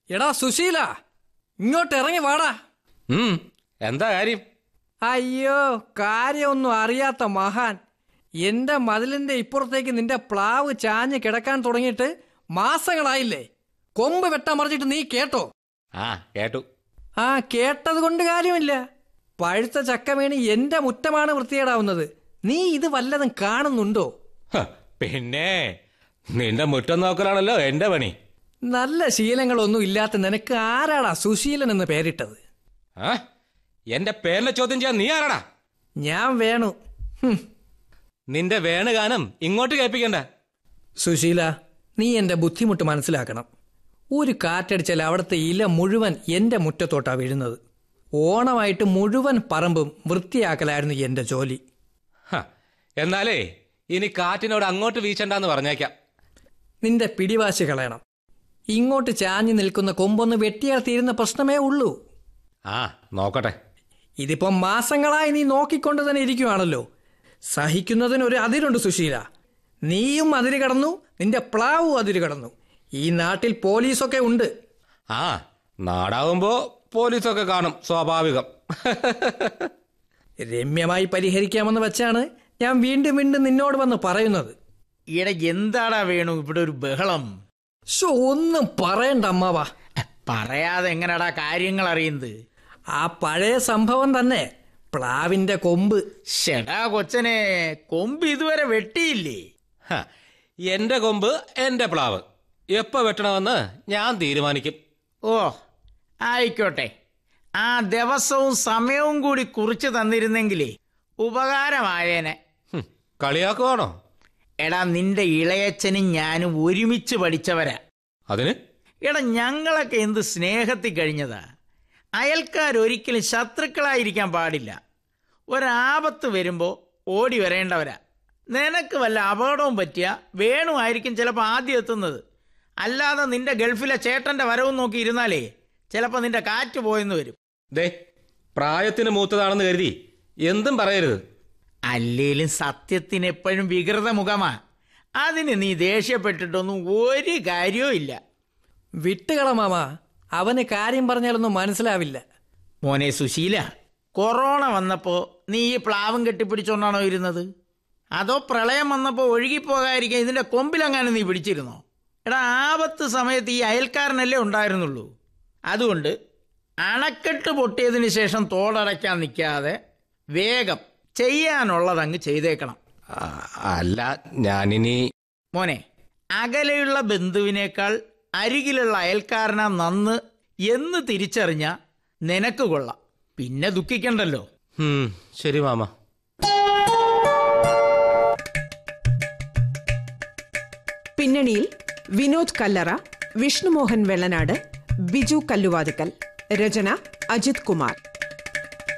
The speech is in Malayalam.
എടാ സുശീല ഇങ്ങോട്ട് ഇറങ്ങി വാടാ ഉം, എന്താ കാര്യം അയ്യോ കാര്യമൊന്നും അറിയാത്ത മഹാൻ എന്റെ മതിലിന്റെ ഇപ്പുറത്തേക്ക് നിന്റെ പ്ലാവ് ചാഞ്ഞ് കിടക്കാൻ തുടങ്ങിയിട്ട് മാസങ്ങളായില്ലേ കൊമ്പ് വെട്ടാമറിച്ചിട്ട് നീ കേട്ടോ ആ കേട്ടു ആ കേട്ടത് കൊണ്ട് കാര്യമില്ല പഴുത്ത ചക്ക വീണ് എന്റെ മുറ്റമാണ് വൃത്തികേടാവുന്നത് നീ ഇത് വല്ലതും കാണുന്നുണ്ടോ ഹ, പിന്നെ നിന്റെ മുറ്റം നോക്കലാണല്ലോ എന്റെ പണി നല്ല ശീലങ്ങളൊന്നും ഇല്ലാത്ത നിനക്ക് ആരാടാ സുശീലൻ എന്ന് പേരിട്ടത് ആ എന്റെ പേരിനെ ചോദ്യം ചെയ്യാൻ നീ ആരാടാ ഞാൻ വേണു ഹും. നിന്റെ വേണുഗാനം ഇങ്ങോട്ട് കേൾപ്പിക്കണ്ട സുശീല നീ എന്റെ ബുദ്ധിമുട്ട് മനസ്സിലാക്കണം ഒരു കാറ്റടിച്ചാൽ അവിടുത്തെ ഇല മുഴുവൻ എന്റെ മുറ്റത്തോട്ടാ വീഴുന്നത് ഓണമായിട്ട് മുഴുവൻ പറമ്പും വൃത്തിയാക്കലായിരുന്നു എന്റെ ജോലി ഹ, എന്നാലേ ഇനി കാറ്റിനോട് അങ്ങോട്ട് വീശണ്ടെന്ന് പറഞ്ഞേക്കാം നിന്റെ പിടിവാശി കളയണം ഇങ്ങോട്ട് ചാഞ്ഞു നിൽക്കുന്ന കൊമ്പൊന്ന് വെട്ടിയാൽ തീരുന്ന പ്രശ്നമേ ഉള്ളൂ ആ നോക്കട്ടെ ഇതിപ്പം മാസങ്ങളായി നീ നോക്കിക്കൊണ്ട് തന്നെ ഇരിക്കുവാണല്ലോ സഹിക്കുന്നതിന് ഒരു അതിരുണ്ട് സുശീല നീയും അതിര് കടന്നു നിന്റെ പ്ലാവും അതിര് കടന്നു ഈ നാട്ടിൽ പോലീസൊക്കെ ഉണ്ട് ആ നാടാവുമ്പോ പോലീസൊക്കെ കാണും സ്വാഭാവികം രമ്യമായി പരിഹരിക്കാമെന്ന് വെച്ചാണ് ഞാൻ വീണ്ടും വീണ്ടും നിന്നോട് വന്ന് പറയുന്നത് ഈടെ എന്താടാ വേണു ഇവിടെ ഒരു ബഹളം ഷോ ഒന്നും പറയണ്ട അമ്മാവാ എ, പറയാതെ എങ്ങനെടാ കാര്യങ്ങൾ അറിയുന്നത് ആ പഴയ സംഭവം തന്നെ പ്ലാവിന്റെ കൊമ്പ് ഷെടാ കൊച്ചനെ കൊമ്പ് ഇതുവരെ വെട്ടിയില്ലേ ഹ, എന്റെ കൊമ്പ് എന്റെ പ്ലാവ് എപ്പോ വെട്ടണമെന്ന് ഞാൻ തീരുമാനിക്കും ഓ ആയിക്കോട്ടെ ആ ദിവസവും സമയവും കൂടി കുറിച്ച് തന്നിരുന്നെങ്കിലേ ഉപകാരമായേനെ ഹും, കളിയാക്കുവാണോ എടാ നിന്റെ ഇളയച്ചനും ഞാനും ഒരുമിച്ച് പഠിച്ചവരാ അതിന് എടാ ഞങ്ങളൊക്കെ എന്ത് സ്നേഹത്തിൽ കഴിഞ്ഞതാ അയൽക്കാരൊരിക്കലും ശത്രുക്കളായിരിക്കാൻ പാടില്ല ഒരാപത്ത് വരുമ്പോൾ ഓടി വരേണ്ടവരാ നിനക്ക് വല്ല അപകടവും പറ്റിയ വേണുമായിരിക്കും ചിലപ്പോൾ ആദ്യം എത്തുന്നത് അല്ലാതെ നിന്റെ ഗൾഫിലെ ചേട്ടന്റെ വരവും നോക്കി ഇരുന്നാലേ ചിലപ്പോൾ നിന്റെ കാറ്റ് പോയെന്ന് വരും ദേ പ്രായത്തിന് മൂത്തതാണെന്ന് കരുതി എന്തും പറയരുത് അല്ലേലും സത്യത്തിന് എപ്പോഴും വികൃത മുഖമാ അതിന് നീ ദേഷ്യപ്പെട്ടിട്ടൊന്നും ഒരു കാര്യവും ഇല്ല വിട്ടുകള മാമ അവന് കാര്യം പറഞ്ഞാലൊന്നും മനസ്സിലാവില്ല മോനെ സുശീല കൊറോണ വന്നപ്പോ നീ ഈ പ്ലാവും കെട്ടിപ്പിടിച്ചോണ്ടാണോ ഇരുന്നത് അതോ പ്രളയം വന്നപ്പോ ഒഴുകിപ്പോകാതിരിക്കാൻ ഇതിന്റെ കൊമ്പിലെങ്ങാനും നീ പിടിച്ചിരുന്നോ എടാ ആപത്ത് സമയത്ത് ഈ അയൽക്കാരനല്ലേ ഉണ്ടായിരുന്നുള്ളൂ അതുകൊണ്ട് അണക്കെട്ട് പൊട്ടിയതിന് ശേഷം തോടടയ്ക്കാൻ നിൽക്കാതെ വേഗം ചെയ്യാനുള്ളതങ്ങ് ചെയ്തേക്കണം ആ, അല്ല ഞാനിനി മോനെ അകലെയുള്ള ബന്ധുവിനേക്കാൾ അരികിലുള്ള അയൽക്കാരനാ നന്ന് എന്ന് തിരിച്ചറിഞ്ഞ നിനക്ക് കൊള്ളാം പിന്നെ ദുഃഖിക്കണ്ടല്ലോ ഉം, ശരി മാമ പിന്നണിയിൽ വിനോദ് കല്ലറ വിഷ്ണുമോഹൻ വെള്ളനാട് ബിജു കല്ലുവാതിക്കൽ രചന അജിത് കുമാർ